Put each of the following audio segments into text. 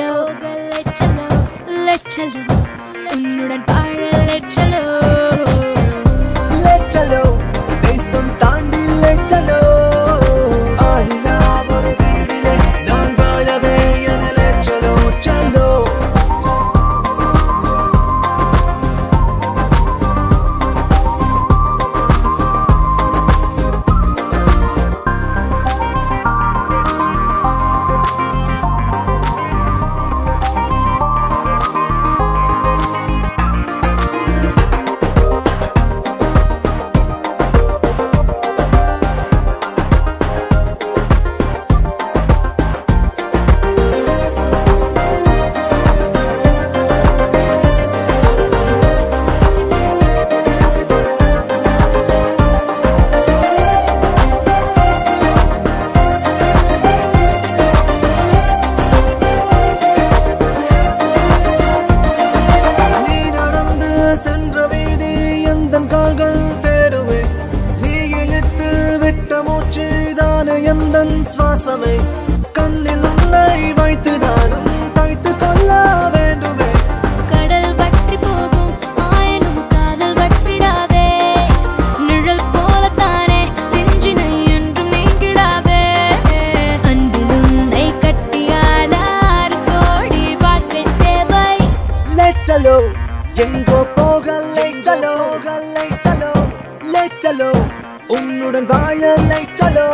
லெச்சலோ லெச்சலோ லெச்சலோ உன்னுடன் வாழ லெச்சலோ லெச்சலோ தேசம் தாண்டி லெச்சலோ ஆளில்லா ஒரு தீவிலே நான் வாழவே என லெச்சலோ சலோ நீ நடந்து சென்ற வீதி எந்த கால்கள் தேடுவே நீ இழுத்து விட்ட மூச்சு தானே எந்த சுவாசமே கண்ணில் உன்னை வைத்து நானும் தைத்து கொள்ள வேண்டுமே கடல் வற்றி போகும் ஆயனும் காதல் வற்றிடாதே நிழல் போலத்தானே நெஞ்சினை என்றும் நீங்கிடாதே அன்பிலும் உன்னை கட்டியாள ஆறு கோடி வாழ்க்கை தேவை லெச்சலோ எங்கோ போக லெச்சலோ லெச்சலோ லெச்சலோ உன்னுடன் வாழ லெச்சலோ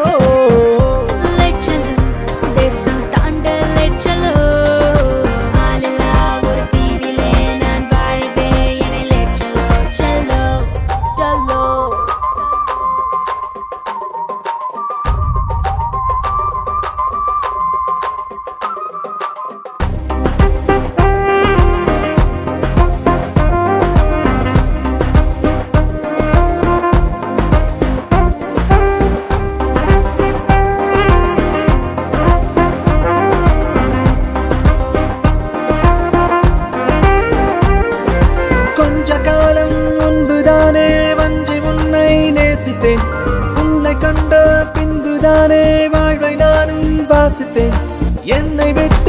லெச்சலோ தேசம் தாண்ட லெச்சலோ ஆளில்லா ஒரு தீவிலே நான் வாழ்வே என லெச்சலோ செல்லோ செல்லோ கொஞ்ச காலம் முன்புதானே வஞ்சி உன்னை நேசித்தேன் உன்னை கண்ட பின்புதானே வாழ்வை நானும் வாசித்தேன் என்னை விட்டு